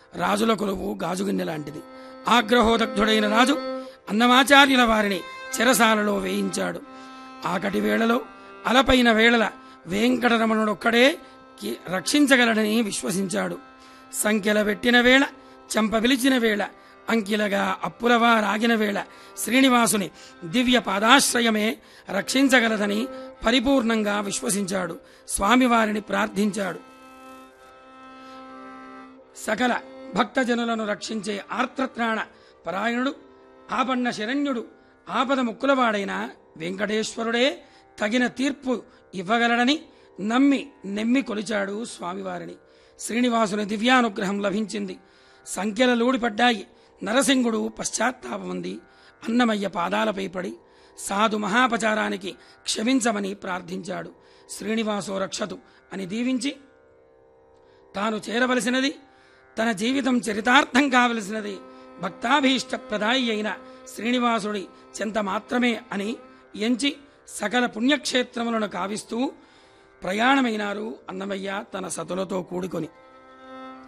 రాజుల కొలువు గాజుగిన్నె లాంటిది ఆగ్రహోదగ్ధుడైన రాజు అన్నమాచార్యుల వారిని చెరసాలలో వేయించాడు ఆకటి వేళలో అలపైన వేళల వెంకటరమణుడొక్కడే కి- రక్షించగలడని విశ్వసించాడు సంఖ్యల పెట్టిన వేళ చెంప పిలిచిన వేళ అంకిలగా అప్పులవా రాగిన వేళ శ్రీనివాసుని దివ్య పాదాశ్రయమే రక్షించగలదని పరిపూర్ణంగా విశ్వసించాడు స్వామివారిని ప్రార్థించాడు సకల భక్తజనులను రక్షించే ఆర్తత్రాణ పరాయణుడు ఆపన్న శరణ్యుడు ఆపద ముక్కులవాడైన వెంకటేశ్వరుడే తగిన తీర్పు ఇవ్వగలడని నమ్మి నెమ్మి కొలిచాడు స్వామివారిని శ్రీనివాసుని దివ్యానుగ్రహం లభించింది సంఖ్యల లూడిపడ్డాయి నరసింగుడు పశ్చాత్తాపముంది అన్నమయ్య పాదాలపై పడి సాధు మహాపచారానికి క్షమించమని ప్రార్థించాడు శ్రీనివాసో రక్షతు అని దీవించి తాను చేరవలసినది తన జీవితం చరితార్థం కావలసినది భక్తాభీష్ట ప్రదాయి అయిన శ్రీనివాసుడి చెంత మాత్రమే అని ఎంచి సకల పుణ్యక్షేత్రములను కావిస్తూ ప్రయాణమైనారు అన్నమయ్య తన సతులతో కూడుకొని